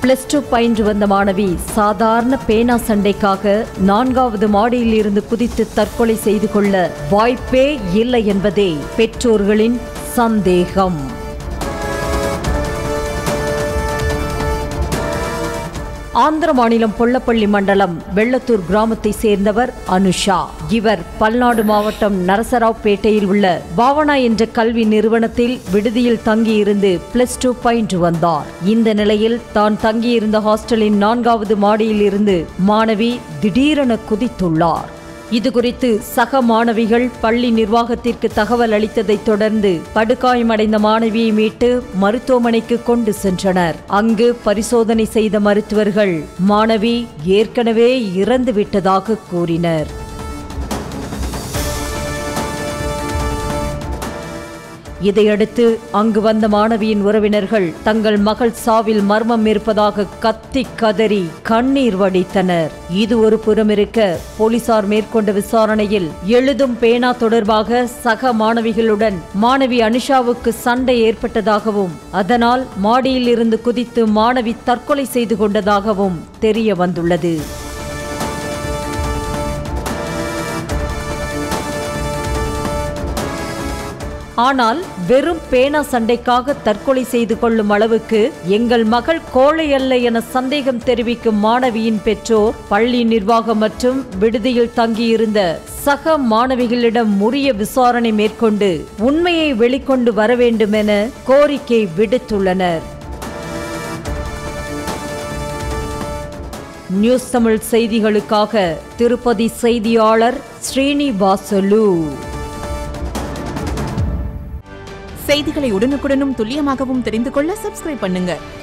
plus two பயின்று வந்த மாணவி சாதாரண பேனா சண்டைக்காக நான்காவது மாடியில் இருந்து குதித்து தற்கொலை செய்து கொள்ள வாய்ப்பே இல்லை என்பதே பெற்றோர்களின் சந்தேகம் ஆந்திர மாநிலம் பொள்ளப்பள்ளி மண்டலம் வெள்ளத்தூர் கிராமத்தை சேர்ந்தவர் அனுஷா இவர் பல்நாடு மாவட்டம் நரசராவ்பேட்டையில் உள்ள பாவனா என்ற கல்வி நிறுவனத்தில் விடுதியில் தங்கியிருந்து பிளஸ் டூ பயின்று வந்தார் இந்த நிலையில் தான் தங்கியிருந்த ஹாஸ்டலின் நான்காவது மாடியில் இருந்து மாணவி திடீரென குதித்துள்ளார் இதுகுறித்து சக மாணவிகள் பள்ளி நிர்வாகத்திற்கு தகவல் அளித்ததைத் தொடர்ந்து படுகாயமடைந்த மாணவியை மீட்டு மருத்துவமனைக்கு கொண்டு சென்றனர் அங்கு பரிசோதனை செய்த மருத்துவர்கள் மாணவி ஏற்கனவே இறந்து விட்டதாக கூறினர் இதையடுத்து அங்கு வந்த மாணவியின் உறவினர்கள் தங்கள் மகள் சாவில் மர்மம் இருப்பதாக கத்தி கதறி கண்ணீர் வடித்தனர் இது ஒரு புறம் இருக்க போலீசார் மேற்கொண்ட விசாரணையில் எழுதும் பேனா தொடர்பாக சக மாணவிகளுடன் மாணவி அனுஷாவுக்கு சண்டை ஏற்பட்டதாகவும் அதனால் மாடியில் இருந்து குதித்து மாணவி தற்கொலை செய்து கொண்டதாகவும் தெரிய வந்துள்ளது ஆனால் வெறும் பேனா சண்டைக்காக தற்கொலை செய்து கொள்ளும் அளவுக்கு எங்கள் மகள் கோழை அல்ல என சந்தேகம் தெரிவிக்கும் மாணவியின் பெற்றோர் பள்ளி நிர்வாகம் மற்றும் விடுதியில் தங்கியிருந்த சக மாணவிகளிடம் உரிய விசாரணை மேற்கொண்டு உண்மையை வெளிக்கொண்டு வர வேண்டும் என கோரிக்கை விடுத்துள்ளனர் நியூஸ் தமிழ் செய்திகளுக்காக திருப்பதி செய்தியாளர் ஸ்ரீனிவாசலு செய்திகளை உடனுக்குடனும் துல்லியமாகவும் தெரிந்து கொள்ள சப்ஸ்கிரைப் பண்ணுங்க